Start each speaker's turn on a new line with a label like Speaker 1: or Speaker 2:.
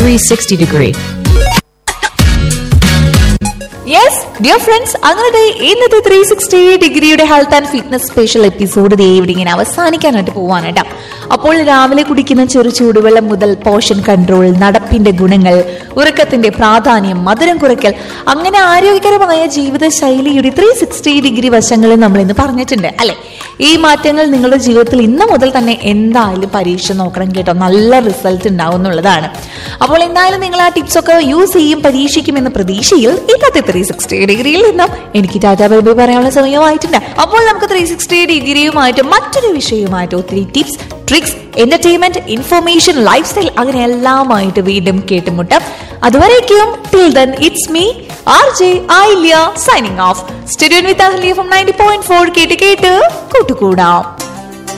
Speaker 1: 360 degree.
Speaker 2: Yes dear friends അങ്ങനെ ഇന്നത്തെ three sixty ഡിഗ്രിയുടെ health and fitness special episode ദേ ഇവിടെ ഇങ്ങനെ അവസാനിക്കാനായിട്ട് പോവാണ് കേട്ടോ അപ്പോൾ രാവിലെ കുടിക്കുന്ന ചെറു ചൂടുവെള്ളം മുതൽ പോഷൻ കൺട്രോൾ നടപ്പിന്റെ ഗുണങ്ങൾ ഉറക്കത്തിന്റെ പ്രാധാന്യം മധുരം കുറയ്ക്കൽ അങ്ങനെ ആരോഗ്യകരമായ ജീവിത ശൈലിയുടെ ത്രീ സിക്സ്റ്റി ഡിഗ്രി വശങ്ങൾ നമ്മൾ ഇന്ന് പറഞ്ഞിട്ടുണ്ട് അല്ലെ ഈ മാറ്റങ്ങൾ നിങ്ങളുടെ ജീവിതത്തിൽ ഇന്ന് മുതൽ തന്നെ എന്തായാലും പരീക്ഷ നോക്കണം കേട്ടോ നല്ല റിസൾട്ട് ഉണ്ടാവും എന്നുള്ളതാണ് അപ്പോൾ എന്തായാലും നിങ്ങൾ ആ ടിപ്സ് ഒക്കെ യൂസ് ചെയ്യും പരീക്ഷിക്കും എന്ന പ്രതീക്ഷയിൽ ഇന്നത്തെ ത്രീ സിക്സ്റ്റി ഡിഗ്രിയിൽ നിന്നും എനിക്ക് ടാറ്റാ ബൈബൈ പറയാനുള്ള സമയമായിട്ടുണ്ട് അപ്പോൾ നമുക്ക് ത്രീ സിക്സ്റ്റി ഡിഗ്രിയുമായിട്ട് മറ്റൊരു വിഷയവുമായിട്ട് ഒത്തിരി tips tricks entertainment information lifestyle അങ്ങനെ എല്ലാമായിട്ട് വീണ്ടും കേട്ടുമുട്ടാം അതുവരേക്കും till then it's me R J Ailiya signing off studio with Ahliya from ninety point four കേട്ട് കേട്ട് കൂട്ടുകൂടാം